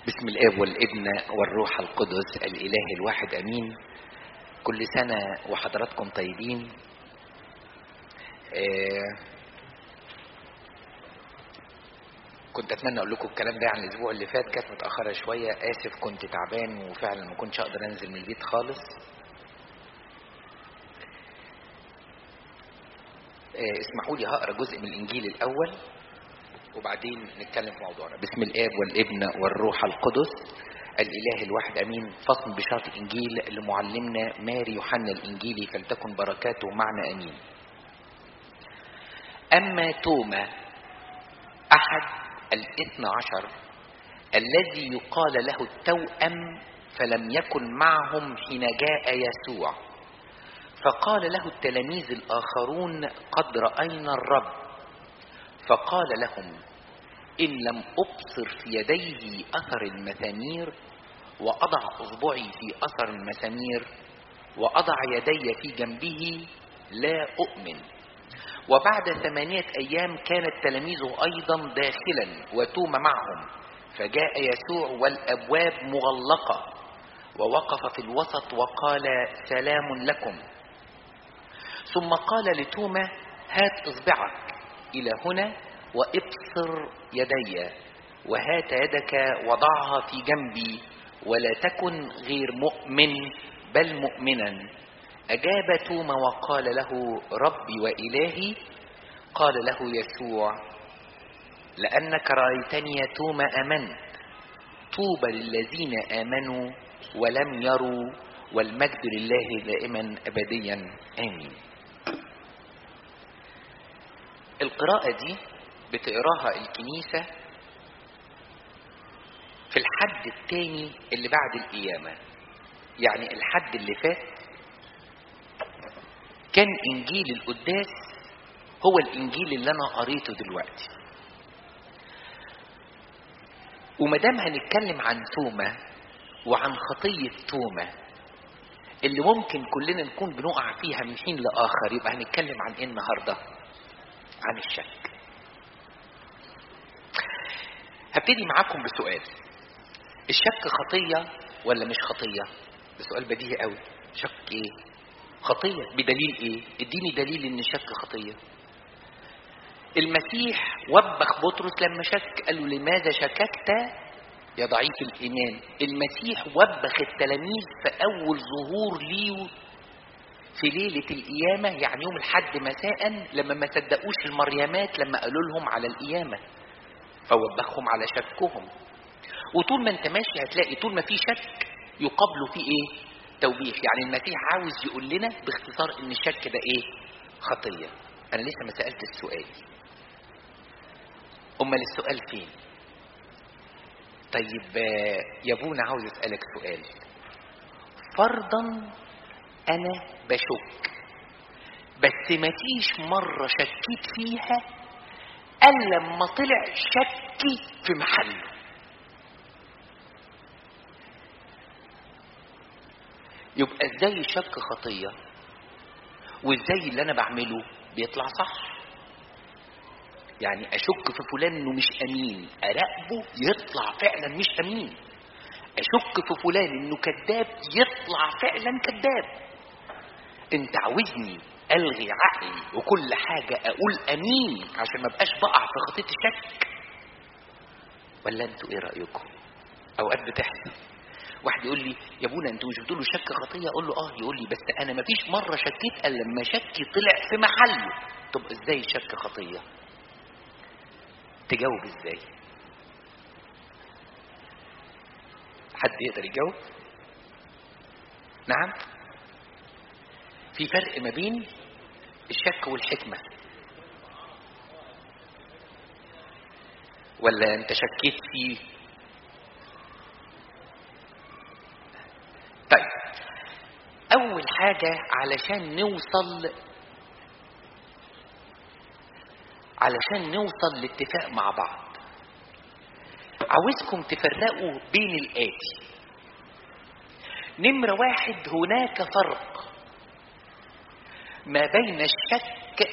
بسم الاب والابن والروح القدس الاله الواحد امين كل سنه وحضراتكم طيبين آه كنت اتمنى اقول لكم الكلام ده عن الاسبوع اللي فات كانت متاخره شويه اسف كنت تعبان وفعلا ما كنتش اقدر انزل من البيت خالص آه اسمحوا لي هقرا جزء من الانجيل الاول وبعدين نتكلم في موضوعنا بسم الاب والابن والروح القدس الاله الواحد امين فصل بشرط الانجيل لمعلمنا ماري يوحنا الانجيلي فلتكن بركاته معنا امين اما توما احد الاثنى عشر الذي يقال له التوأم فلم يكن معهم حين جاء يسوع فقال له التلاميذ الاخرون قد راينا الرب فقال لهم إن لم أبصر في يديه أثر المسامير وأضع إصبعي في أثر المسامير وأضع يدي في جنبه لا أؤمن وبعد ثمانية أيام كان التلاميذ أيضا داخلا وتوم معهم فجاء يسوع والأبواب مغلقة ووقف في الوسط وقال سلام لكم ثم قال لتوما هات إصبعك إلى هنا وابصر يدي وهات يدك وضعها في جنبي ولا تكن غير مؤمن بل مؤمنا أجاب توما وقال له ربي وإلهي قال له يسوع لأنك رأيتني يا توما أمنت طوبى للذين آمنوا ولم يروا والمجد لله دائما أبديا آمين القراءة دي بتقراها الكنيسة في الحد التاني اللي بعد القيامة يعني الحد اللي فات كان إنجيل القداس هو الإنجيل اللي أنا قريته دلوقتي ومدام هنتكلم عن توما وعن خطية توما اللي ممكن كلنا نكون بنقع فيها من حين لآخر يبقى هنتكلم عن إيه النهارده؟ عن الشك هبتدي معاكم بسؤال الشك خطية ولا مش خطية ده سؤال بديهي قوي شك ايه خطية بدليل ايه اديني دليل ان الشك خطية المسيح وبخ بطرس لما شك قال له لماذا شككت يا ضعيف الايمان المسيح وبخ التلاميذ في اول ظهور ليه في ليلة القيامة يعني يوم الحد مساء لما ما صدقوش المريمات لما قالوا لهم على القيامة فوبخهم على شكهم وطول ما انت ماشي هتلاقي طول ما في شك يقابله في ايه توبيخ يعني المسيح عاوز يقول لنا باختصار ان الشك ده ايه خطية انا لسه ما سألت السؤال امال السؤال فين طيب يا ابونا عاوز اسألك سؤال فرضا انا بشك بس ما فيش مرة شكيت فيها الا لما طلع شكي في محله يبقى ازاي الشك خطية وازاي اللي انا بعمله بيطلع صح يعني اشك في فلان انه مش امين اراقبه يطلع فعلا مش امين اشك في فلان انه كذاب يطلع فعلا كذاب انت عاوزني الغي عقلي وكل حاجة اقول امين عشان ما بقاش بقع في خطية الشك ولا انتوا ايه رأيكم اوقات بتحصل واحد يقول لي يا ابونا انتوا مش بتقولوا شك خطية اقول له اه يقول لي بس انا ما فيش مرة شكيت الا لما شكي طلع في محله طب ازاي الشك خطية تجاوب ازاي حد يقدر يجاوب نعم في فرق ما بين الشك والحكمة ولا انت شكيت فيه طيب اول حاجة علشان نوصل علشان نوصل لاتفاق مع بعض عاوزكم تفرقوا بين الآتي نمرة واحد هناك فرق ما بين الشك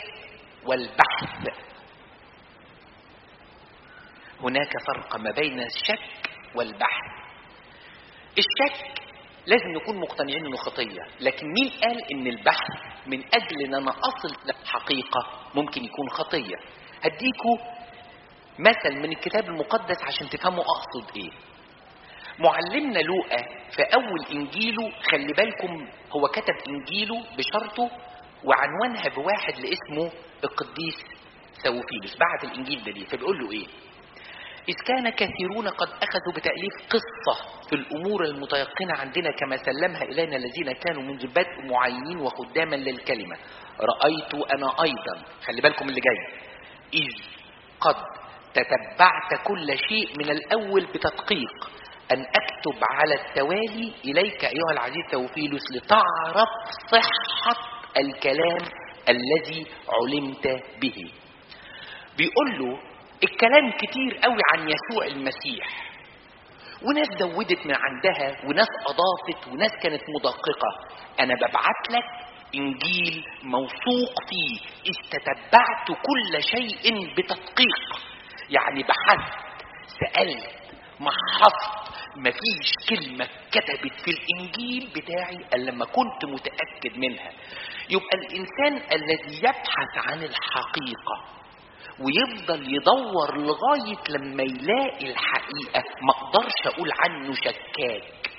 والبحث هناك فرق ما بين الشك والبحث الشك لازم نكون مقتنعين انه خطيه لكن مين قال ان البحث من اجل ان انا اصل لحقيقه ممكن يكون خطيه هديكوا مثل من الكتاب المقدس عشان تفهموا اقصد ايه معلمنا لوقا في اول انجيله خلي بالكم هو كتب انجيله بشرطه وعنوانها بواحد لاسمه القديس سوفيلوس بعت الانجيل ده ليه فبيقول له ايه إذ كان كثيرون قد أخذوا بتأليف قصة في الأمور المتيقنة عندنا كما سلمها إلينا الذين كانوا منذ البدء معينين وخداما للكلمة رأيت أنا أيضا خلي بالكم اللي جاي إذ قد تتبعت كل شيء من الأول بتدقيق أن أكتب على التوالي إليك أيها العزيز توفيلوس لتعرف صحة الكلام الذي علمت به بيقول له الكلام كتير قوي عن يسوع المسيح وناس زودت من عندها وناس اضافت وناس كانت مدققه انا ببعت لك انجيل موثوق فيه استتبعت كل شيء بتدقيق يعني بحثت سالت محصت مفيش كلمة كتبت في الإنجيل بتاعي إلا لما كنت متأكد منها يبقى الإنسان الذي يبحث عن الحقيقة ويفضل يدور لغاية لما يلاقي الحقيقة ما اقدرش اقول عنه شكاك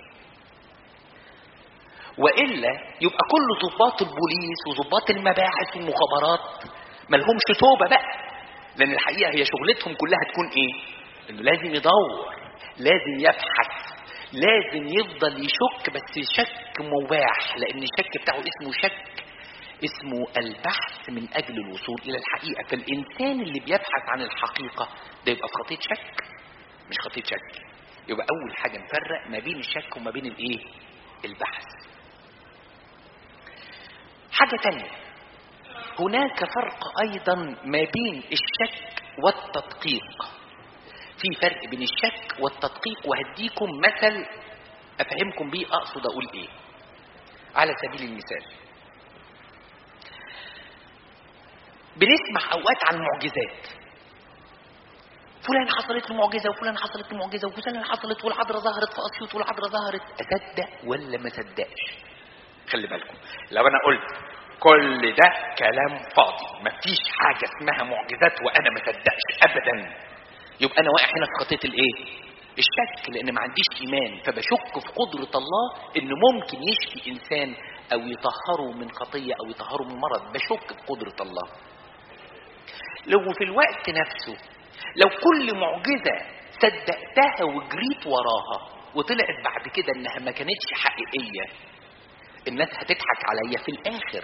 وإلا يبقى كل ضباط البوليس وضباط المباحث والمخابرات ملهمش توبة بقى لأن الحقيقة هي شغلتهم كلها تكون إيه؟ إنه لازم يدور لازم يبحث لازم يفضل يشك بس شك مباح لأن الشك بتاعه اسمه شك اسمه البحث من اجل الوصول الى الحقيقه فالانسان اللي بيبحث عن الحقيقه ده يبقى في خطيه شك مش خطيه شك يبقى اول حاجه نفرق ما بين الشك وما بين الايه البحث حاجه تانية هناك فرق ايضا ما بين الشك والتدقيق في فرق بين الشك والتدقيق وهديكم مثل افهمكم بيه اقصد اقول ايه على سبيل المثال بنسمع اوقات عن معجزات فلان حصلت له معجزه وفلان حصلت له معجزه وفلان حصلت والعذراء ظهرت في اسيوط والعذراء ظهرت اصدق ولا ما صدقش خلي بالكم لو انا قلت كل ده كلام فاضي مفيش حاجه اسمها معجزات وانا ما صدقش ابدا يبقى انا واقع هنا في خطيه الايه الشك لان ما عنديش ايمان فبشك في قدره الله انه ممكن يشفي انسان او يطهره من خطيه او يطهره من مرض بشك في قدره الله لو في الوقت نفسه لو كل معجزة صدقتها وجريت وراها وطلعت بعد كده انها ما كانتش حقيقية الناس هتضحك عليا في الاخر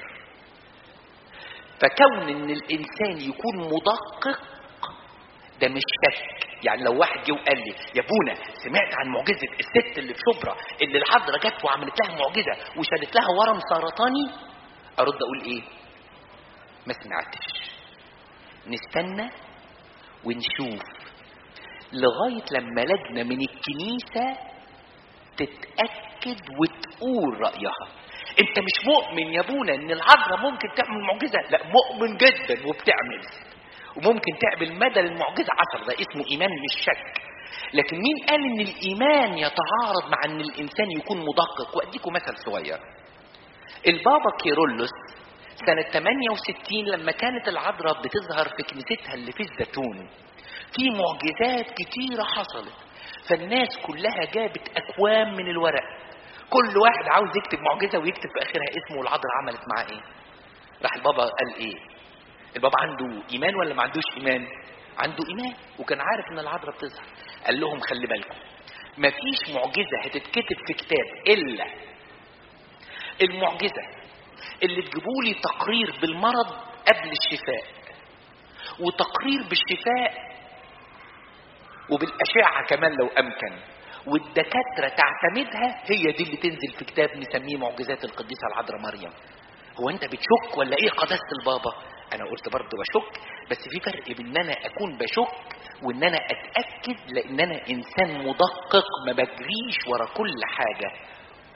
فكون ان الانسان يكون مدقق ده مش شك يعني لو واحد جه وقال لي يا بونا سمعت عن معجزه الست اللي في شبرا اللي العذراء جت وعملت لها معجزه وشالت لها ورم سرطاني ارد اقول ايه ما سمعتش نستنى ونشوف لغاية لما لجنة من الكنيسة تتأكد وتقول رأيها انت مش مؤمن يا ابونا ان العذراء ممكن تعمل معجزة لا مؤمن جدا وبتعمل وممكن تعمل مدى المعجزة عشر ده اسمه ايمان مش شك لكن مين قال ان الايمان يتعارض مع ان الانسان يكون مدقق واديكم مثل صغير البابا كيرلس سنة 68 لما كانت العذراء بتظهر في كنيستها اللي في الزيتون في معجزات كتيرة حصلت فالناس كلها جابت أكوام من الورق كل واحد عاوز يكتب معجزة ويكتب في آخرها اسمه والعذراء عملت معاه إيه راح البابا قال إيه البابا عنده إيمان ولا ما عندوش إيمان عنده إيمان وكان عارف إن العذراء بتظهر قال لهم خلي بالكم مفيش معجزة هتتكتب في كتاب إلا المعجزة اللي تجيبوا لي تقرير بالمرض قبل الشفاء وتقرير بالشفاء وبالأشعة كمان لو أمكن والدكاترة تعتمدها هي دي اللي تنزل في كتاب نسميه معجزات القديسة العذراء مريم هو أنت بتشك ولا إيه قداسة البابا أنا قلت برضه بشك بس في فرق بين إن أنا أكون بشك وإن أنا أتأكد لأن أنا إنسان مدقق ما بجريش ورا كل حاجة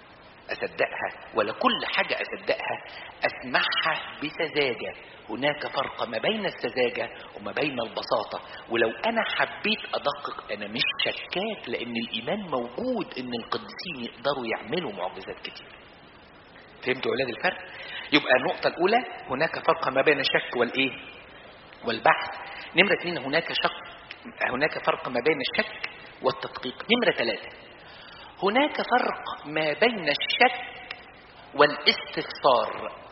اصدقها ولا كل حاجه اصدقها اسمعها بسذاجه هناك فرق ما بين السذاجه وما بين البساطه ولو انا حبيت ادقق انا مش شكاك لان الايمان موجود ان القديسين يقدروا يعملوا معجزات كتير فهمتوا اولاد الفرق يبقى النقطه الاولى هناك فرق ما بين الشك والايه والبحث نمره اثنين هناك شك هناك فرق ما بين الشك والتدقيق نمره ثلاثه هناك فرق ما بين الشك والاستفسار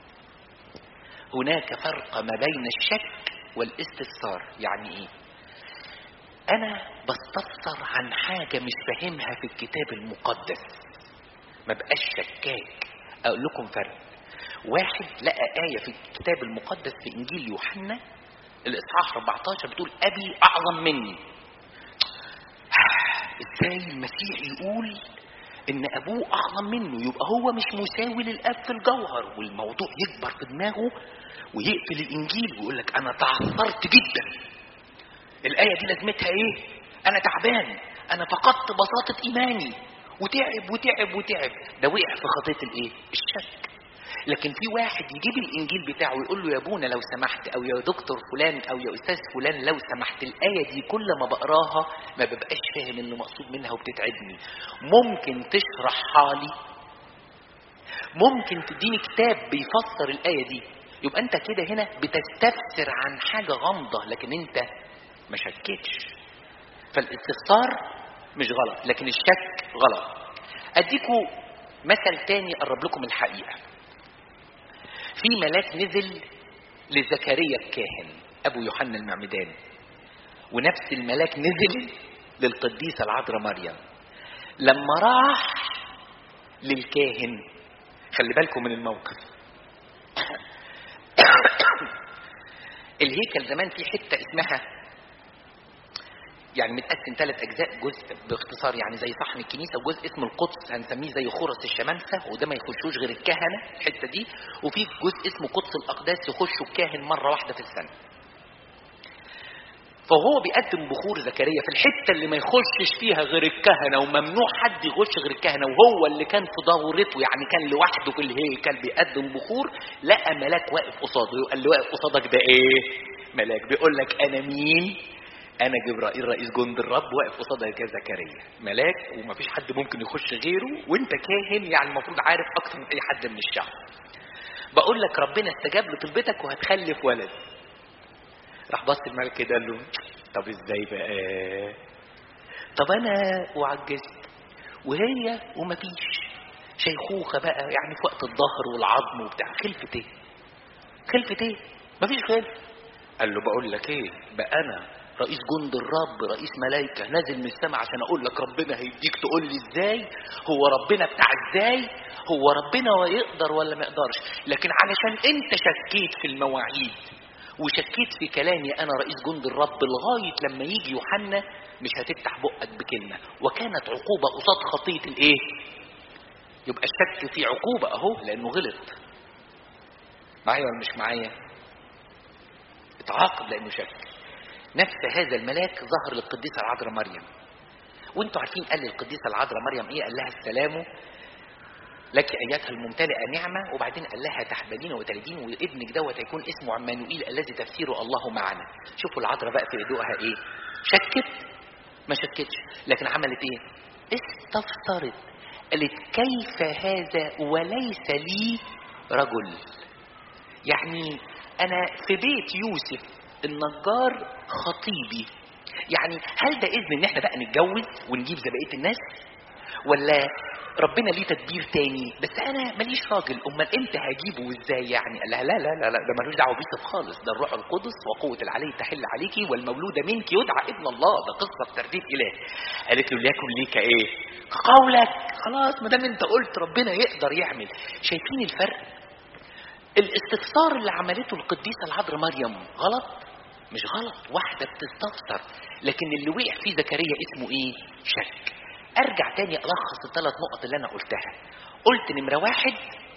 هناك فرق ما بين الشك والاستفسار يعني ايه انا بستفسر عن حاجه مش فاهمها في الكتاب المقدس ما بقاش شكاك اقول لكم فرق واحد لقى آية في الكتاب المقدس في إنجيل يوحنا الإصحاح 14 بتقول أبي أعظم مني ازاي المسيح يقول ان ابوه اعظم منه يبقى هو مش مساوي للاب في الجوهر والموضوع يكبر في دماغه ويقفل الانجيل ويقول لك انا تعثرت جدا الايه دي لازمتها ايه انا تعبان انا فقدت بساطه ايماني وتعب وتعب وتعب ده وقع في خطيه الايه الشك لكن في واحد يجيب الانجيل بتاعه ويقول له يا ابونا لو سمحت او يا دكتور فلان او يا استاذ فلان لو سمحت الايه دي كل ما بقراها ما ببقاش فاهم اللي مقصود منها وبتتعبني ممكن تشرحها لي ممكن تديني كتاب بيفسر الايه دي يبقى انت كده هنا بتستفسر عن حاجه غامضه لكن انت ما شكتش فالاستفسار مش غلط لكن الشك غلط اديكوا مثل تاني اقرب لكم الحقيقه في ملاك نزل لزكريا الكاهن ابو يوحنا المعمدان ونفس الملاك نزل للقديسه العذراء مريم لما راح للكاهن خلي بالكم من الموقف الهيكل زمان في حته اسمها يعني متقسم ثلاث اجزاء جزء باختصار يعني زي صحن الكنيسه وجزء اسمه القدس هنسميه زي خرس الشمامسه وده ما يخشوش غير الكهنه الحته دي وفي جزء اسمه قدس الاقداس يخشوا الكاهن مره واحده في السنه فهو بيقدم بخور زكريا في الحته اللي ما يخشش فيها غير الكهنه وممنوع حد يخش غير الكهنه وهو اللي كان في دورته يعني كان لوحده في الهيكل بيقدم بخور لقى ملاك واقف قصاده قال له واقف قصادك ده ايه؟ ملاك بيقول لك انا مين؟ انا جبرائيل رئيس جند الرب واقف قصادك يا زكريا ملاك ومفيش حد ممكن يخش غيره وانت كاهن يعني المفروض عارف اكتر من اي حد من الشعب بقول لك ربنا استجاب لطلبتك وهتخلف ولد راح بص الملك كده قال له طب ازاي بقى طب انا وعجزت وهي ومفيش شيخوخه بقى يعني في وقت الظهر والعظم وبتاع خلفت ايه خلفت ايه مفيش خلف قال له بقول لك ايه بقى انا رئيس جند الرب رئيس ملايكة نازل من السماء عشان اقول لك ربنا هيديك تقول لي ازاي هو ربنا بتاع ازاي هو ربنا يقدر ولا ما يقدرش لكن علشان انت شكيت في المواعيد وشكيت في كلامي انا رئيس جند الرب لغايه لما يجي يوحنا مش هتفتح بقك بكلمه وكانت عقوبه قصاد خطيه الايه يبقى الشك في عقوبه اهو لانه غلط معايا ولا مش معايا اتعاقب لانه شك نفس هذا الملاك ظهر للقديسه العذراء مريم وانتوا عارفين قال للقديسه العذراء مريم ايه قال لها السلام لك ايتها الممتلئه نعمه وبعدين قال لها تحبلين وتلدين وابنك دوت هيكون اسمه عمانوئيل الذي تفسيره الله معنا شوفوا العذراء بقى في هدوءها ايه شكت ما شكتش لكن عملت ايه استفسرت قالت كيف هذا وليس لي رجل يعني انا في بيت يوسف النجار خطيبي يعني هل ده اذن ان احنا بقى نتجوز ونجيب زي بقيه الناس ولا ربنا ليه تدبير تاني بس انا ماليش راجل امال امتى هجيبه وازاي يعني قال لها لا لا لا لا ده ملوش دعوه بيوسف خالص ده الروح القدس وقوه العلي تحل عليكي والمولود منك يدعى ابن الله ده قصه في ترتيب اله قالت له ليكن ليك ايه قولك خلاص ما دام انت قلت ربنا يقدر يعمل شايفين الفرق الاستفسار اللي عملته القديسه العذراء مريم غلط مش غلط واحده بتستفسر لكن اللي وقع فيه زكريا اسمه ايه شك ارجع تاني الخص الثلاث نقط اللي انا قلتها قلت نمره واحد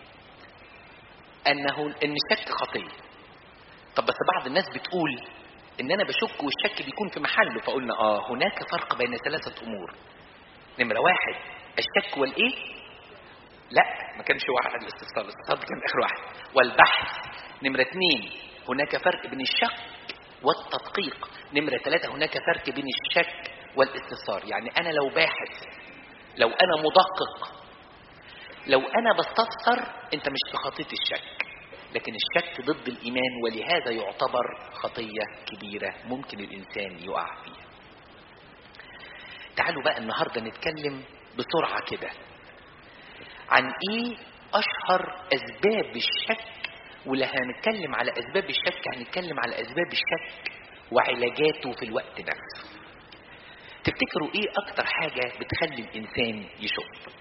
انه ان الشك خطيه طب بس بعض الناس بتقول ان انا بشك والشك بيكون في محله فقلنا اه هناك فرق بين ثلاثه امور نمره واحد الشك والايه لا ما كانش واحد الاستفسار الاستفسار كان اخر واحد والبحث نمرة اثنين هناك فرق بين الشك والتدقيق نمرة ثلاثة هناك فرق بين الشك والاستفسار يعني انا لو باحث لو انا مدقق لو انا بستفسر انت مش في خطية الشك لكن الشك ضد الايمان ولهذا يعتبر خطية كبيرة ممكن الانسان يقع فيها تعالوا بقى النهاردة نتكلم بسرعة كده عن ايه اشهر اسباب الشك ولا هنتكلم على اسباب الشك هنتكلم على اسباب الشك وعلاجاته في الوقت نفسه تفتكروا ايه اكتر حاجة بتخلي الانسان يشك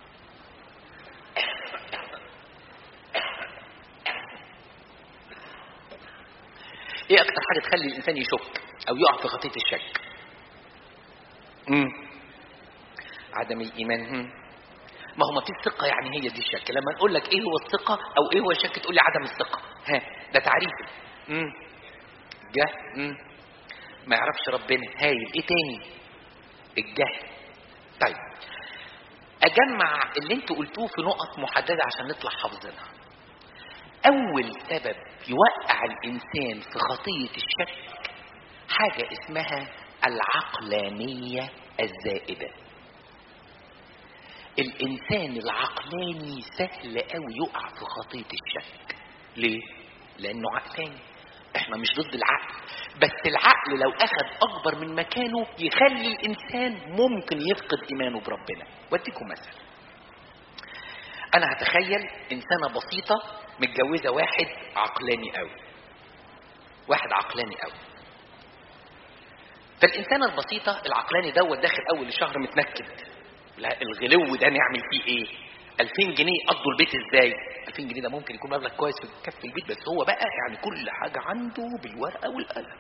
ايه اكتر حاجة تخلي الانسان يشك او يقع في خطية الشك مم. عدم الايمان مم. ما هو ما فيش ثقة يعني هي دي الشك لما نقول لك ايه هو الثقة او ايه هو الشك تقول لي عدم الثقة ها ده تعريف امم جه امم ما يعرفش ربنا هايل ايه تاني الجهل طيب اجمع اللي انتوا قلتوه في نقط محددة عشان نطلع حافظينها اول سبب يوقع الانسان في خطية الشك حاجة اسمها العقلانية الزائدة الانسان العقلاني سهل قوي يقع في خطيه الشك ليه لانه عقلاني احنا مش ضد العقل بس العقل لو اخذ اكبر من مكانه يخلي الانسان ممكن يفقد ايمانه بربنا واديكم مثل انا هتخيل انسانه بسيطه متجوزه واحد عقلاني قوي واحد عقلاني قوي فالانسانه البسيطه العقلاني دوت داخل اول الشهر متنكد لا الغلو ده نعمل فيه ايه 2000 جنيه قضوا البيت ازاي 2000 جنيه ده ممكن يكون مبلغ كويس في كف البيت بس هو بقى يعني كل حاجة عنده بالورقة والقلم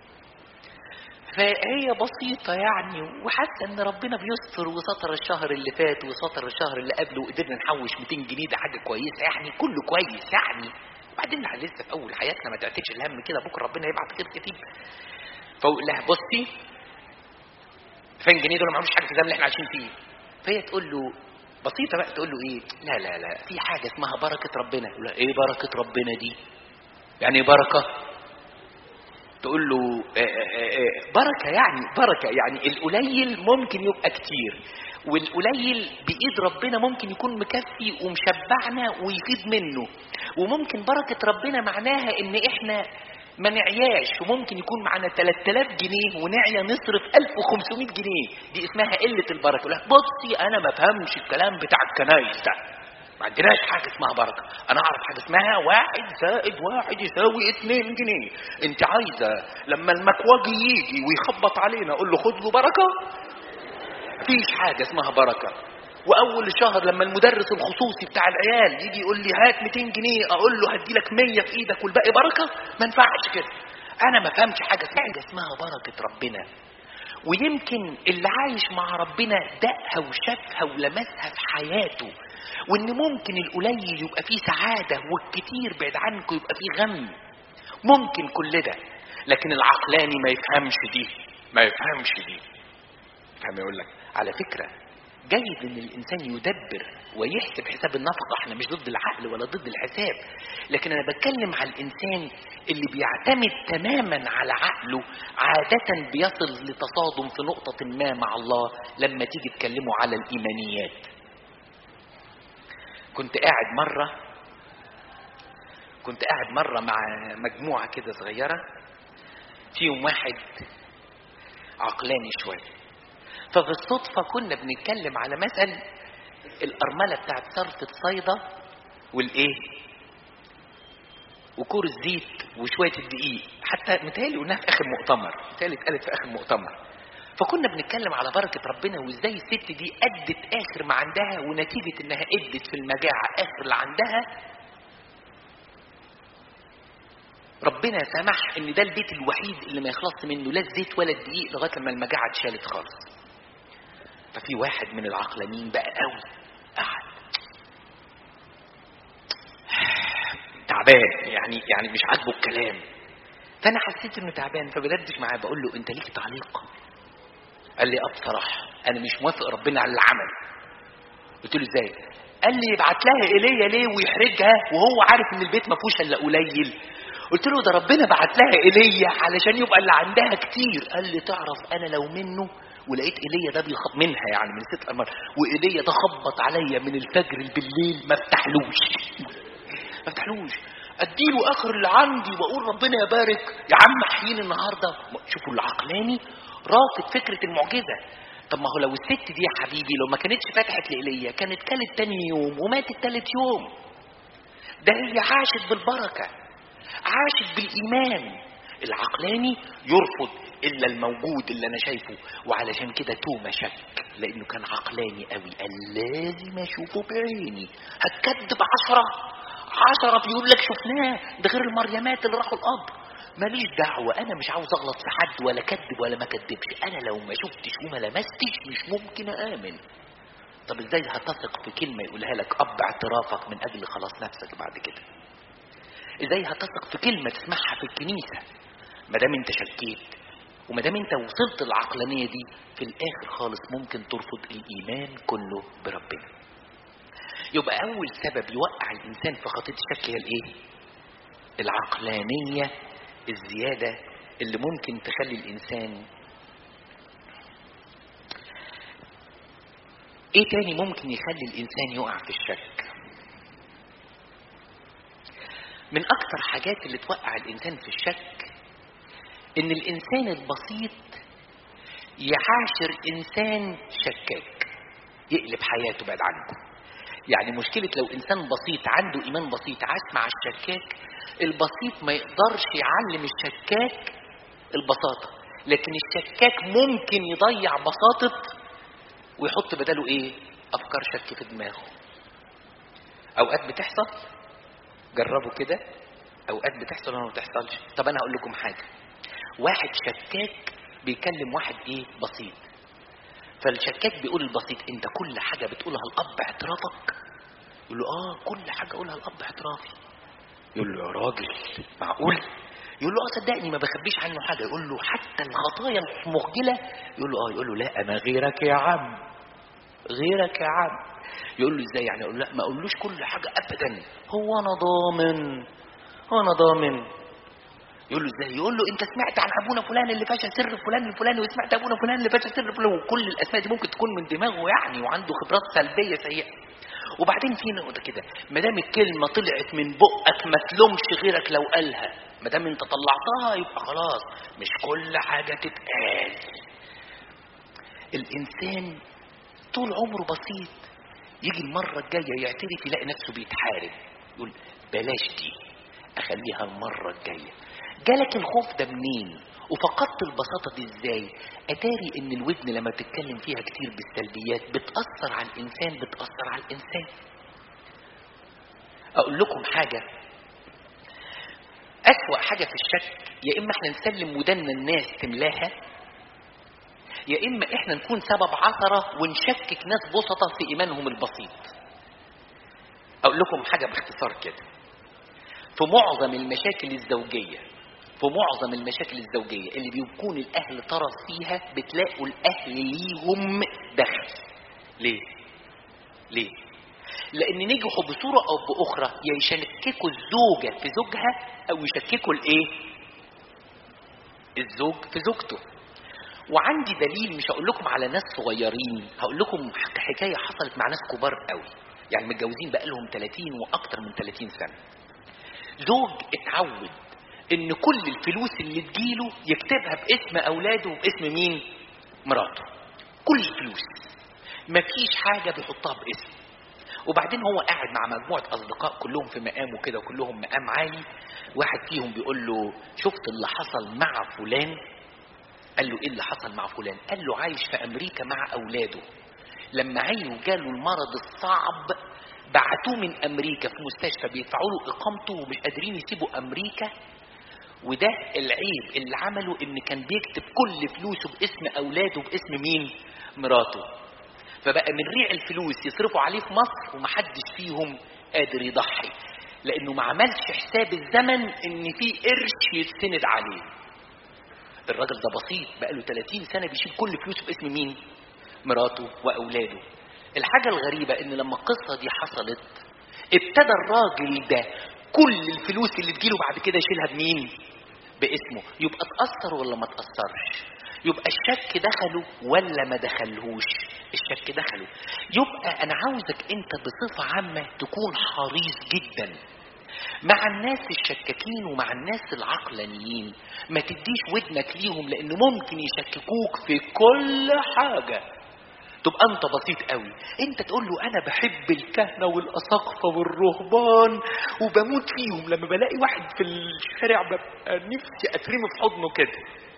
فهي بسيطة يعني وحاسة ان ربنا بيستر وستر الشهر اللي فات وستر الشهر اللي قبله وقدرنا نحوش 200 جنيه ده حاجة كويسة يعني كله كويس يعني وبعدين احنا لسه في اول حياتنا ما تعتدش الهم كده بكره ربنا يبعت خير كتير فاقول لها بصي 2000 جنيه دول ما عملوش حاجه في الزمن اللي احنا عايشين فيه فهي تقول له بسيطة بقى تقول له ايه لا لا لا في حاجة اسمها بركة ربنا يقول لها ايه بركة ربنا دي يعني ايه بركة تقول له آه آه آه بركة يعني بركة يعني القليل ممكن يبقى كتير والقليل بإيد ربنا ممكن يكون مكفي ومشبعنا ويفيد منه وممكن بركة ربنا معناها ان احنا ما نعياش وممكن يكون معانا 3000 جنيه ونعيا نصرف 1500 جنيه دي اسمها قلة البركة لا بصي انا ما فهمش الكلام بتاع الكنايس ده ما عندناش حاجة اسمها بركة انا اعرف حاجة اسمها واحد زائد واحد يساوي اتنين جنيه انت عايزة لما المكواجي يجي ويخبط علينا اقول له خد له بركة مفيش حاجة اسمها بركة واول شهر لما المدرس الخصوصي بتاع العيال يجي يقول لي هات 200 جنيه اقول له هدي لك 100 في ايدك والباقي بركه ما ينفعش كده انا ما فهمش حاجه حاجه اسمها بركه ربنا ويمكن اللي عايش مع ربنا دقها وشافها ولمسها في حياته وان ممكن القليل يبقى فيه سعاده والكتير بعيد عنكم يبقى فيه غم ممكن كل ده لكن العقلاني ما يفهمش دي ما يفهمش دي فاهم يقول لك على فكره جيد ان الانسان يدبر ويحسب حساب النفقه احنا مش ضد العقل ولا ضد الحساب لكن انا بتكلم على الانسان اللي بيعتمد تماما على عقله عاده بيصل لتصادم في نقطه ما مع الله لما تيجي تكلمه على الايمانيات كنت قاعد مره كنت قاعد مره مع مجموعه كده صغيره فيهم واحد عقلاني شويه ففي الصدفة كنا بنتكلم على مثل الأرملة بتاعت صرفة صيدا والإيه؟ وكور الزيت وشوية الدقيق حتى متهيألي قلناها في آخر مؤتمر متهيألي اتقالت في آخر مؤتمر فكنا بنتكلم على بركة ربنا وازاي الست دي أدت آخر ما عندها ونتيجة إنها أدت في المجاعة آخر اللي عندها ربنا سمح ان ده البيت الوحيد اللي ما يخلص منه لا الزيت ولا الدقيق لغايه لما المجاعه اتشالت خالص ففي واحد من العقلانيين بقى قوي قعد تعبان يعني يعني مش عاجبه الكلام فانا حسيت انه تعبان فبدردش معاه بقول له انت ليك تعليق قال لي اه بصراحه انا مش موافق ربنا على اللي عمل قلت له ازاي قال لي يبعت لها ايليا ليه ويحرجها وهو عارف ان البيت ما فيهوش الا قليل قلت له ده ربنا بعت لها ايليا علشان يبقى اللي عندها كتير قال لي تعرف انا لو منه ولقيت ايليا ده بيخبط منها يعني من ست امر وايليا ده خبط عليا من الفجر بالليل ما افتحلوش ما افتحلوش اديله اخر اللي عندي واقول ربنا يبارك يا عم احييني النهارده شوفوا العقلاني رافض فكره المعجزه طب ما هو لو الست دي يا حبيبي لو ما كانتش فتحت لايليا كانت كلت تاني يوم وماتت تالت يوم ده هي عاشت بالبركه عاشت بالايمان العقلاني يرفض الا الموجود اللي انا شايفه وعلشان كده توما شك لانه كان عقلاني قوي قال لازم اشوفه بعيني هتكذب عشرة عشرة بيقول لك شفناه ده غير المريمات اللي راحوا القبر ماليش دعوة أنا مش عاوز أغلط في حد ولا كذب ولا ما كذبش أنا لو ما شفتش وما لمستش مش ممكن آمن طب إزاي هتثق في كلمة يقولها لك أب اعترافك من أجل خلاص نفسك بعد كده إزاي هتثق في كلمة تسمعها في الكنيسة ما دام أنت شكيت وما دام أنت وصلت العقلانية دي في الآخر خالص ممكن ترفض الإيمان كله بربنا يبقى أول سبب يوقع الإنسان في خطية الشك هي الإيه؟ العقلانية الزيادة اللي ممكن تخلي الإنسان إيه تاني ممكن يخلي الإنسان يقع في الشك؟ من أكتر حاجات اللي توقع الإنسان في الشك إن الإنسان البسيط يعاشر إنسان شكاك يقلب حياته بعد عنه يعني مشكلة لو إنسان بسيط عنده إيمان بسيط عاش مع الشكاك البسيط ما يقدرش يعلم الشكاك البساطة لكن الشكاك ممكن يضيع بساطة ويحط بداله إيه أفكار شك في دماغه أوقات بتحصل جربوا كده أوقات بتحصل وما بتحصلش طب أنا هقول لكم حاجة واحد شكاك بيكلم واحد إيه بسيط فالشكاك بيقول البسيط انت كل حاجة بتقولها الأب اعترافك يقول له اه كل حاجة أقولها الأب اعترافي يقول له يا راجل معقول يقول له اه صدقني ما بخبيش عنه حاجة يقول له حتى الخطايا المخجلة يقول له اه يقول له لا أنا غيرك يا عم غيرك يا عم يقول له ازاي يعني يقول له لا ما اقولوش كل حاجة أبدا هو أنا ضامن هو أنا ضامن يقول له ازاي يقول له انت سمعت عن ابونا فلان اللي فشل سر فلان الفلاني وسمعت ابونا فلان اللي فشل سر فلان وكل الاسماء دي ممكن تكون من دماغه يعني وعنده خبرات سلبيه سيئه وبعدين في نقطه كده ما دام الكلمه طلعت من بقك ما تلومش غيرك لو قالها ما دام انت طلعتها يبقى خلاص مش كل حاجه تتقال الانسان طول عمره بسيط يجي المره الجايه يعترف يلاقي نفسه بيتحارب يقول بلاش دي اخليها المره الجايه جالك الخوف ده منين وفقدت البساطة دي ازاي اتاري ان الودن لما تتكلم فيها كتير بالسلبيات بتأثر على الانسان بتأثر على الانسان اقول لكم حاجة اسوأ حاجة في الشك يا اما احنا نسلم ودنا الناس تملاها يا اما احنا نكون سبب عثرة ونشكك ناس بسطة في ايمانهم البسيط اقول لكم حاجة باختصار كده في معظم المشاكل الزوجيه في معظم المشاكل الزوجية اللي بيكون الأهل طرف فيها بتلاقوا الأهل ليهم دخل ليه؟ ليه؟ لأن نجحوا بصورة أو بأخرى يا يشككوا الزوجة في زوجها أو يشككوا الإيه؟ الزوج في زوجته وعندي دليل مش هقول لكم على ناس صغيرين هقول لكم حكاية حصلت مع ناس كبار قوي يعني متجوزين بقالهم 30 وأكتر من 30 سنة زوج اتعود ان كل الفلوس اللي تجيله يكتبها باسم اولاده وباسم مين مراته كل الفلوس مفيش حاجه بيحطها باسم وبعدين هو قاعد مع مجموعه اصدقاء كلهم في مقامه كده كلهم مقام عالي واحد فيهم بيقول له شفت اللي حصل مع فلان قال له ايه اللي حصل مع فلان قال له عايش في امريكا مع اولاده لما عينه جاله المرض الصعب بعتوه من امريكا في مستشفى بيدفعوا له اقامته ومش قادرين يسيبوا امريكا وده العيب اللي عمله ان كان بيكتب كل فلوسه باسم اولاده باسم مين مراته فبقى من ريع الفلوس يصرفوا عليه في مصر ومحدش فيهم قادر يضحي لانه ما عملش حساب الزمن ان في قرش يتسند عليه الراجل ده بسيط بقى له 30 سنه بيشيل كل فلوسه باسم مين مراته واولاده الحاجة الغريبة ان لما القصة دي حصلت ابتدى الراجل ده كل الفلوس اللي تجيله بعد كده يشيلها بمين باسمه يبقى اتأثر ولا ما اتأثرش يبقى الشك دخله ولا ما دخلهوش الشك دخله يبقى انا عاوزك انت بصفة عامة تكون حريص جدا مع الناس الشكاكين ومع الناس العقلانيين ما تديش ودنك ليهم لان ممكن يشككوك في كل حاجة تبقى انت بسيط قوي انت تقول له انا بحب الكهنة والاساقفة والرهبان وبموت فيهم لما بلاقي واحد في الشارع ببقى نفسي اترمي في حضنه كده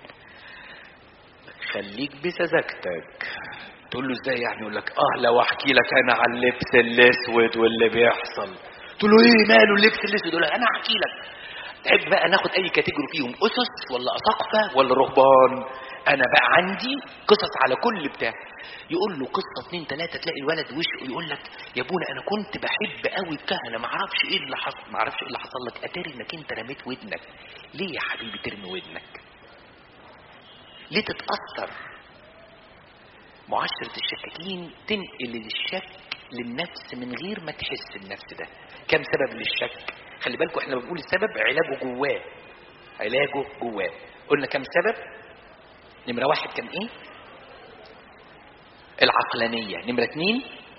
خليك بسذاجتك تقول له ازاي يعني يقول لك اه لو احكي لك انا عن اللبس الاسود واللي بيحصل تقول له ايه ماله اللبس الاسود يقول لك انا احكي لك تحب بقى ناخد اي كاتيجوري فيهم اسس ولا اساقفه ولا رهبان انا بقى عندي قصص على كل بتاع يقول له قصه اتنين تلاته تلاقي الولد وشه يقول لك يا ابونا انا كنت بحب قوي الكهنه ما اعرفش ايه اللي حصل ما اعرفش ايه اللي حصل لك اتاري انك انت رميت ودنك ليه يا حبيبي ترمي ودنك ليه تتاثر معاشره الشكاكين تنقل الشك للنفس من غير ما تحس النفس ده كم سبب للشك خلي بالكم احنا بنقول السبب علاجه جواه علاجه جواه قلنا كم سبب نمرة واحد كان ايه العقلانية نمرة اتنين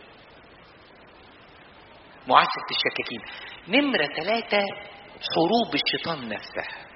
معاشرة الشكاكين نمرة ثلاثة حروب الشيطان نفسها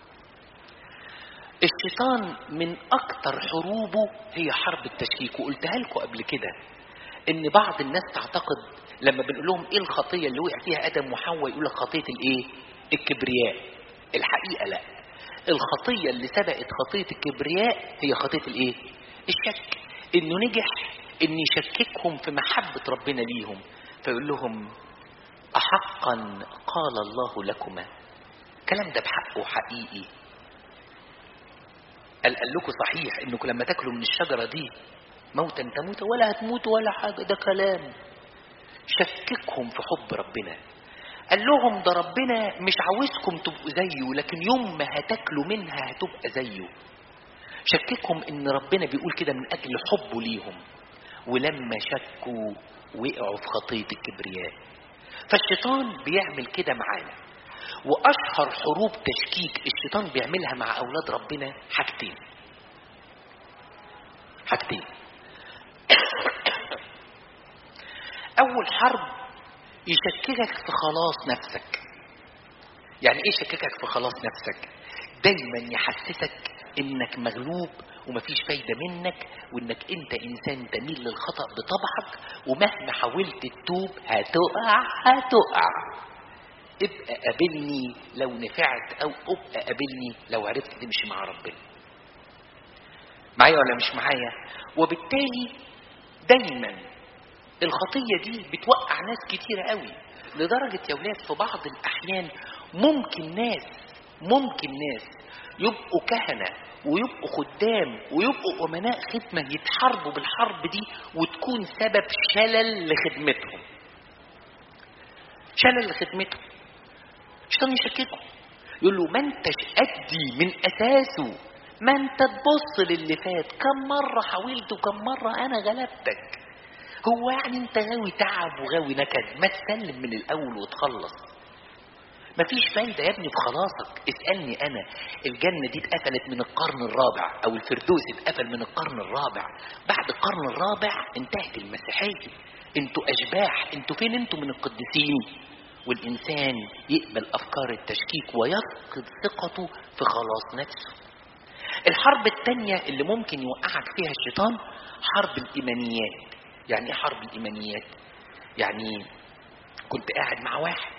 الشيطان من اكتر حروبه هي حرب التشكيك وقلتها لكم قبل كده ان بعض الناس تعتقد لما بنقول لهم ايه الخطيه اللي وقع فيها ادم وحواء يقول لك خطيه الايه الكبرياء الحقيقه لا الخطيه اللي سبقت خطيه الكبرياء هي خطيه الايه الشك انه نجح ان يشككهم في محبه ربنا ليهم فيقول لهم احقا قال الله لكما الكلام ده بحقه حقيقي قال قال لكم صحيح انكم لما تاكلوا من الشجره دي موتا تموت ولا هتموتوا ولا حاجه ده كلام شككهم في حب ربنا قال لهم ده ربنا مش عاوزكم تبقوا زيه لكن يوم ما هتاكلوا منها هتبقى زيه شككهم ان ربنا بيقول كده من اجل حبه ليهم ولما شكوا وقعوا في خطيه الكبرياء فالشيطان بيعمل كده معانا واشهر حروب تشكيك الشيطان بيعملها مع اولاد ربنا حاجتين حاجتين اول حرب يشككك في خلاص نفسك يعني ايه يشككك في خلاص نفسك دايما يحسسك انك مغلوب ومفيش فايدة منك وانك انت انسان تميل للخطأ بطبعك ومهما حاولت تتوب هتقع هتقع ابقى قابلني لو نفعت او ابقى قابلني لو عرفت تمشي مع ربنا معايا ولا مش معايا وبالتالي دايما الخطية دي بتوقع ناس كتيرة قوي لدرجة يا ولاد في بعض الأحيان ممكن ناس ممكن ناس يبقوا كهنة ويبقوا خدام ويبقوا أمناء خدمة يتحاربوا بالحرب دي وتكون سبب شلل لخدمتهم شلل لخدمتهم الشيطان يشككه يقول له ما انتش أدي من أساسه ما انت تبص للي فات كم مرة حاولت وكم مرة أنا غلبتك هو يعني انت غاوي تعب وغاوي نكد ما تسلم من الأول وتخلص مفيش فايدة يا ابني في خلاصك اسألني أنا الجنة دي اتقفلت من القرن الرابع أو الفردوس اتقفل من القرن الرابع بعد القرن الرابع انتهت المسيحية انتوا أشباح انتوا فين انتوا من القديسين والإنسان يقبل أفكار التشكيك ويفقد ثقته في خلاص نفسه الحرب التانية اللي ممكن يوقعك فيها الشيطان حرب الإيمانيات يعني ايه حرب الإيمانيات يعني كنت قاعد مع واحد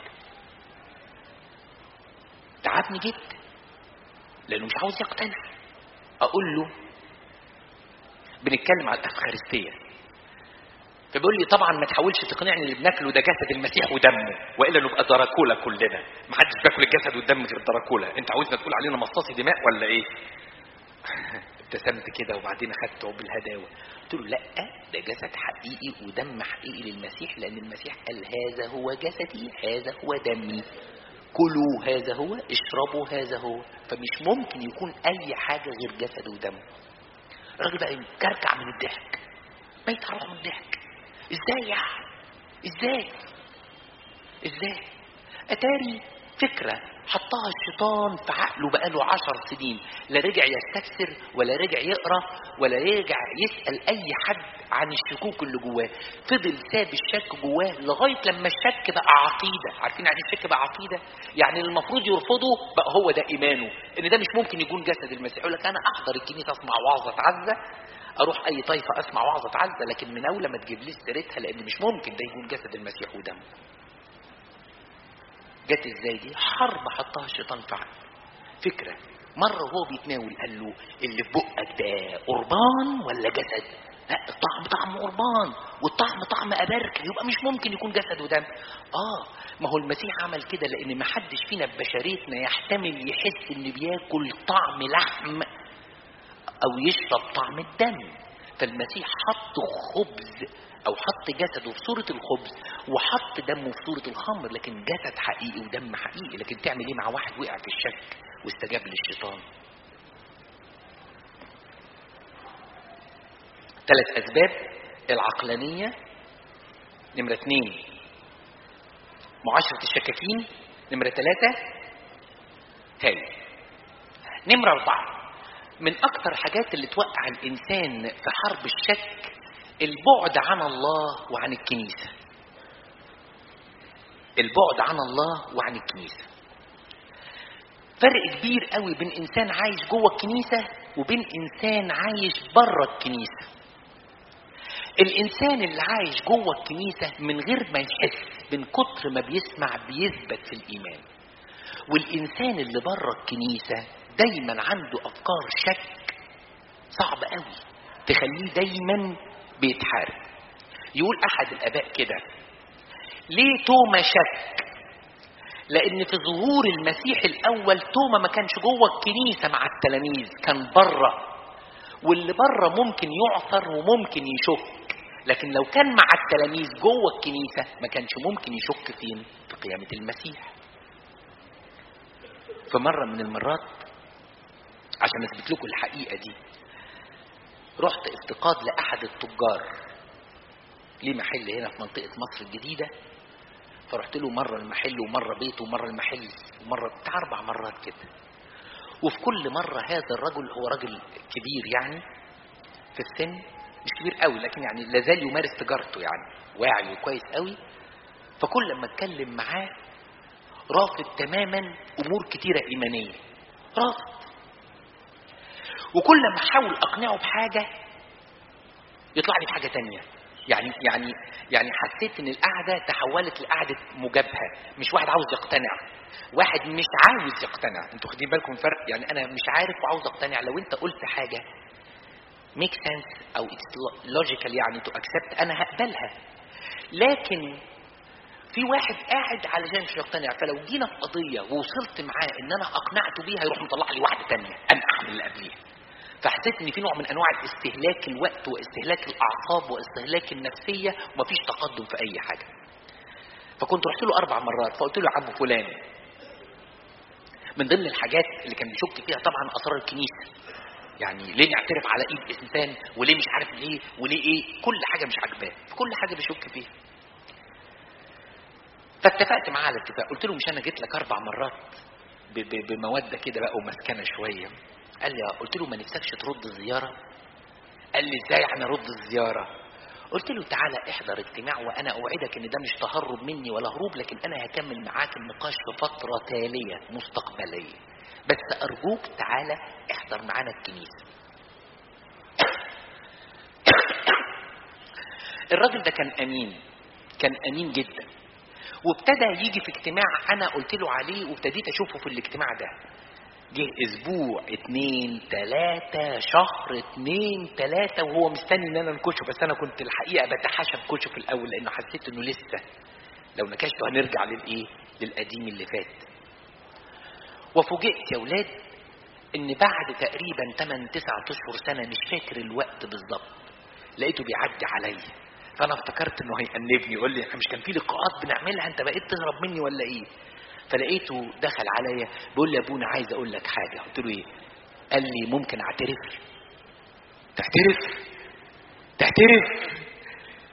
تعبني جدا لأنه مش عاوز يقتنع أقول له بنتكلم على الأفخارستية فبيقول لي طبعا ما تحاولش تقنعني اللي بناكله ده جسد المسيح ودمه والا نبقى دراكولا كلنا ما حدش بياكل الجسد والدم غير دراكولا انت عاوزنا تقول علينا مصاصي دماء ولا ايه ابتسمت كده وبعدين اخدته بالهداوه قلت له لا ده جسد حقيقي ودم حقيقي للمسيح لان المسيح قال هذا هو جسدي هذا هو دمي كلوا هذا هو اشربوا هذا هو فمش ممكن يكون اي حاجه غير جسد ودم الراجل بقى يكركع من الضحك ما يتعرف من الضحك ازاي يعني ازاي ازاي اتاري فكرة حطها الشيطان في عقله بقاله عشر سنين لا رجع يستفسر ولا رجع يقرا ولا يرجع يسأل أي حد عن الشكوك اللي جواه فضل ساب الشك جواه لغاية لما الشك بقى عقيدة عارفين يعني الشك بقى عقيدة يعني المفروض يرفضه بقى هو ده إيمانه إن ده مش ممكن يكون جسد المسيح يقول لك أنا أحضر الكنيسة أسمع وعظة عزة أروح أي طائفة أسمع وعظة عزة لكن من أول ما تجيب لي سيرتها لأن مش ممكن ده يكون جسد المسيح ودمه جت ازاي دي حرب حطها الشيطان في عقله فكرة مرة وهو بيتناول قال له اللي في بقك ده قربان ولا جسد لا الطعم طعم قربان والطعم طعم أبركة يبقى مش ممكن يكون جسد ودم اه ما هو المسيح عمل كده لأن ما حدش فينا ببشريتنا يحتمل يحس إن بياكل طعم لحم أو يشرب طعم الدم فالمسيح حط خبز او حط جسده في صورة الخبز وحط دمه في صورة الخمر لكن جسد حقيقي ودم حقيقي لكن تعمل ايه مع واحد وقع في الشك واستجاب للشيطان ثلاث اسباب العقلانية نمرة اثنين معاشرة الشكاكين نمرة ثلاثة هاي نمرة أربعة من أكثر حاجات اللي توقع الإنسان في حرب الشك البعد عن الله وعن الكنيسة البعد عن الله وعن الكنيسة فرق كبير قوي بين إنسان عايش جوه الكنيسة وبين إنسان عايش بره الكنيسة الإنسان اللي عايش جوه الكنيسة من غير ما يحس من كتر ما بيسمع بيثبت في الإيمان والإنسان اللي بره الكنيسة دايما عنده أفكار شك صعب قوي تخليه دايما بيتحارب يقول احد الاباء كده ليه توما شك لان في ظهور المسيح الاول توما ما كانش جوه الكنيسه مع التلاميذ كان بره واللي بره ممكن يعثر وممكن يشك لكن لو كان مع التلاميذ جوه الكنيسه ما كانش ممكن يشك فين في قيامه المسيح في مره من المرات عشان اثبت لكم الحقيقه دي رحت افتقاد لأحد التجار ليه محل هنا في منطقة مصر الجديدة فرحت له مرة المحل ومرة بيته ومرة المحل ومرة بتاع أربع مرات كده وفي كل مرة هذا الرجل هو رجل كبير يعني في السن مش كبير قوي لكن يعني لازال يمارس تجارته يعني واعي وكويس قوي فكل لما اتكلم معاه رافض تماما امور كتيره ايمانيه رافض وكل ما احاول اقنعه بحاجه يطلع لي بحاجه تانية يعني يعني يعني حسيت ان القعده تحولت لقعده مجابهه مش واحد عاوز يقتنع واحد مش عاوز يقتنع انتوا واخدين بالكم فرق يعني انا مش عارف وعاوز اقتنع لو انت قلت حاجه ميك سنس او اتس لوجيكال يعني تو اكسبت انا هقبلها لكن في واحد قاعد علشان مش يقتنع فلو جينا في قضيه ووصلت معاه ان انا اقنعته بيها يروح مطلع لي واحده تانية انقح من اللي قبليها فحسيت ان في نوع من انواع استهلاك الوقت واستهلاك الاعصاب واستهلاك النفسيه ومفيش تقدم في اي حاجه فكنت رحت له اربع مرات فقلت له يا عم فلان من ضمن الحاجات اللي كان بيشك فيها طبعا اسرار الكنيسه يعني ليه نعترف على ايد انسان وليه مش عارف ليه وليه ايه كل حاجه مش عاجباه في كل حاجه بيشك فيها فاتفقت معاه على اتفاق قلت له مش انا جيت لك اربع مرات بموده كده بقى ومسكنه شويه قال لي قلت له ما نفسكش ترد الزياره قال لي ازاي انا ارد الزياره قلت له تعالى احضر اجتماع وانا اوعدك ان ده مش تهرب مني ولا هروب لكن انا هكمل معاك النقاش في فتره تاليه مستقبليه بس ارجوك تعالى احضر معانا الكنيسه الراجل ده كان امين كان امين جدا وابتدى يجي في اجتماع انا قلت له عليه وابتديت اشوفه في الاجتماع ده جه اسبوع اتنين تلاتة شهر اتنين تلاتة وهو مستني ان انا انكشه بس انا كنت الحقيقة بتحاشى بكشه في الاول لانه حسيت انه لسه لو نكشته هنرجع للايه للقديم اللي فات وفوجئت يا ولاد ان بعد تقريبا 8 9 اشهر سنة مش فاكر الوقت بالظبط لقيته بيعدي عليا فانا افتكرت انه هيأنبني يقول لي مش كان في لقاءات بنعملها انت بقيت تهرب مني ولا ايه فلقيته دخل عليا بيقول لي يا ابونا عايز اقول لك حاجه قلت له ايه قال لي ممكن اعترف تعترف تعترف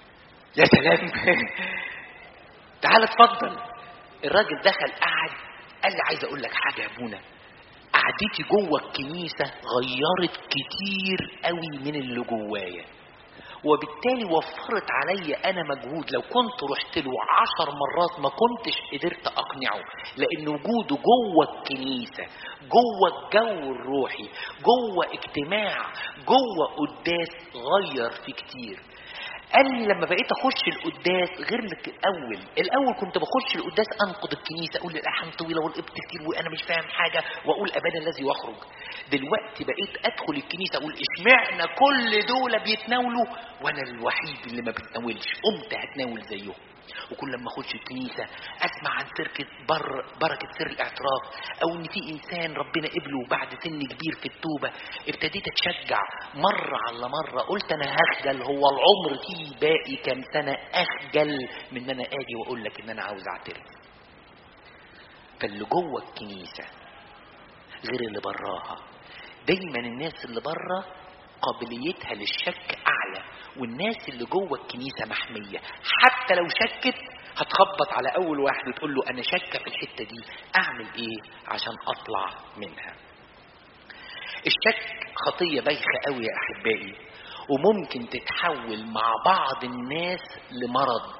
يا سلام تعال اتفضل الراجل دخل قعد قال لي عايز اقول لك حاجه يا ابونا قعدتي جوه الكنيسه غيرت كتير قوي من اللي جوايا وبالتالي وفرت عليا انا مجهود لو كنت رحت له عشر مرات ما كنتش قدرت اقنعه لان وجوده جوه الكنيسه جوه الجو الروحي جوه اجتماع جوه قداس غير في كتير قال لي لما بقيت اخش القداس غير لك الاول الاول كنت بخش القداس انقد الكنيسه اقول الاحام طويله والقبط كتير وانا مش فاهم حاجه واقول ابانا الذي واخرج دلوقتي بقيت ادخل الكنيسه اقول اشمعنى كل دول بيتناولوا وانا الوحيد اللي ما بتناولش قمت هتناول زيهم وكل لما اخش الكنيسه اسمع عن سركه بر بركه سر الاعتراف او ان في انسان ربنا قبله بعد سن كبير في التوبه ابتديت اتشجع مره على مره قلت انا هخجل هو العمر فيه باقي كام سنه اخجل من ان انا اجي واقول لك ان انا عاوز اعترف فاللي جوه الكنيسه غير اللي براها دايما الناس اللي بره قابليتها للشك اعلى والناس اللي جوه الكنيسه محميه حتى لو شكت هتخبط على اول واحد وتقول له انا شاكه في الحته دي اعمل ايه عشان اطلع منها الشك خطيه بايخه قوي يا احبائي وممكن تتحول مع بعض الناس لمرض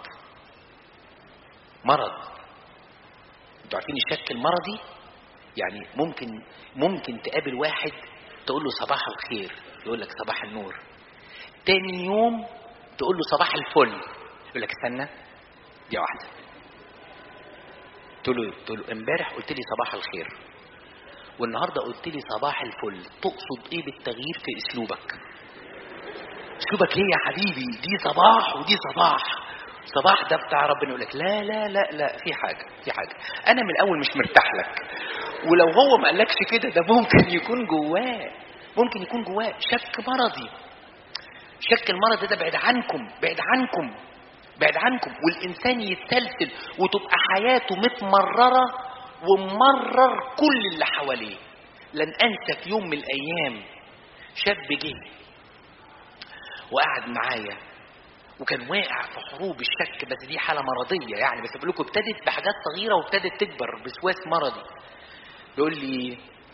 مرض انتوا عارفين الشك المرضي يعني ممكن ممكن تقابل واحد تقول له صباح الخير يقول لك صباح النور تاني يوم تقول له صباح الفل يقول لك استنى دي واحده تقول له تقول له امبارح قلت لي صباح الخير والنهارده قلت لي صباح الفل تقصد ايه بالتغيير في اسلوبك اسلوبك ايه يا حبيبي دي صباح ودي صباح صباح ده بتاع ربنا يقول لك لا لا لا لا في حاجه في حاجه انا من الاول مش مرتاح لك ولو هو ما قالكش كده ده ممكن يكون جواه ممكن يكون جواه شك مرضي شك المرض ده بعد عنكم بعد عنكم بعد عنكم والانسان يتسلسل وتبقى حياته متمرره ومرر كل اللي حواليه لن انسى في يوم من الايام شاب جه وقعد معايا وكان واقع في حروب الشك بس دي حاله مرضيه يعني بس بقول لكم ابتدت بحاجات صغيره وابتدت تكبر بوسواس مرضي بيقول لي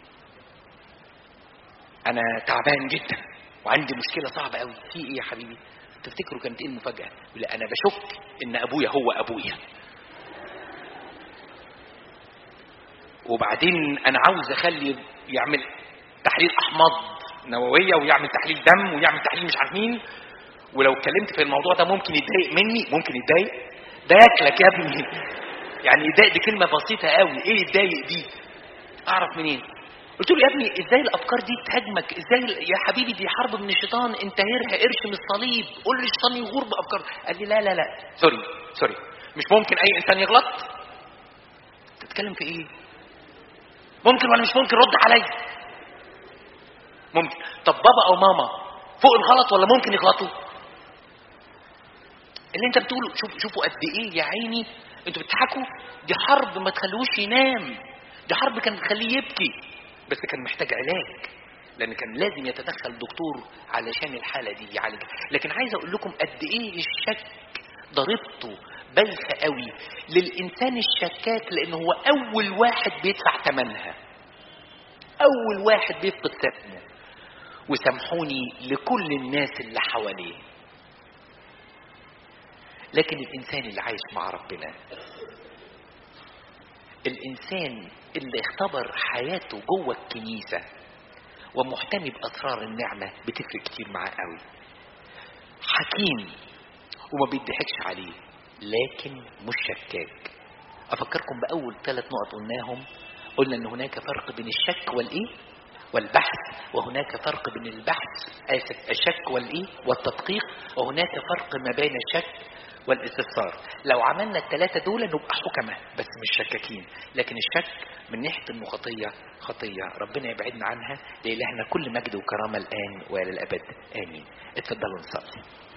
انا تعبان جدا وعندي مشكله صعبه قوي في ايه يا حبيبي تفتكروا كانت ايه المفاجاه يقول لي انا بشك ان ابويا هو ابويا وبعدين انا عاوز اخلي يعمل تحليل احماض نوويه ويعمل تحليل دم ويعمل تحليل مش عارف مين ولو اتكلمت في الموضوع ده ممكن يتضايق مني ممكن يتضايق ده ياكلك يا ابني يعني يتضايق دي كلمه بسيطه قوي ايه يتضايق دي اعرف منين قلت له يا ابني ازاي الافكار دي تهاجمك ازاي يا حبيبي دي حرب من الشيطان انتهرها قرش من الصليب قول لي الشيطان يغور بافكار قال لي لا لا لا سوري سوري مش ممكن اي انسان يغلط تتكلم في ايه ممكن ولا مش ممكن رد عليا ممكن طب بابا او ماما فوق الغلط ولا ممكن يغلطوا اللي انت بتقوله شوف شوفوا قد ايه يا عيني انتوا بتضحكوا دي حرب ما تخلوش ينام دي حرب كانت تخليه يبكي بس كان محتاج علاج لان كان لازم يتدخل دكتور علشان الحاله دي يعالجها لكن عايز اقول لكم قد ايه الشك ضربته بايخه قوي للانسان الشكاك لان هو اول واحد بيدفع ثمنها اول واحد بيفقد ثمنه وسامحوني لكل الناس اللي حواليه لكن الانسان اللي عايش مع ربنا الانسان اللي اختبر حياته جوه الكنيسه ومحتمي باسرار النعمه بتفرق كتير معاه قوي حكيم وما بيضحكش عليه لكن مش شكاك افكركم باول ثلاث نقط قلناهم قلنا ان هناك فرق بين الشك والايه والبحث وهناك فرق بين البحث اسف الشك والايه والتدقيق وهناك فرق ما بين الشك والاستفسار لو عملنا الثلاثة دول نبقى حكمة بس مش شكاكين لكن الشك من ناحية انه خطية خطية ربنا يبعدنا عنها لإلهنا كل مجد وكرامة الآن وإلى الأبد آمين اتفضلوا نصلي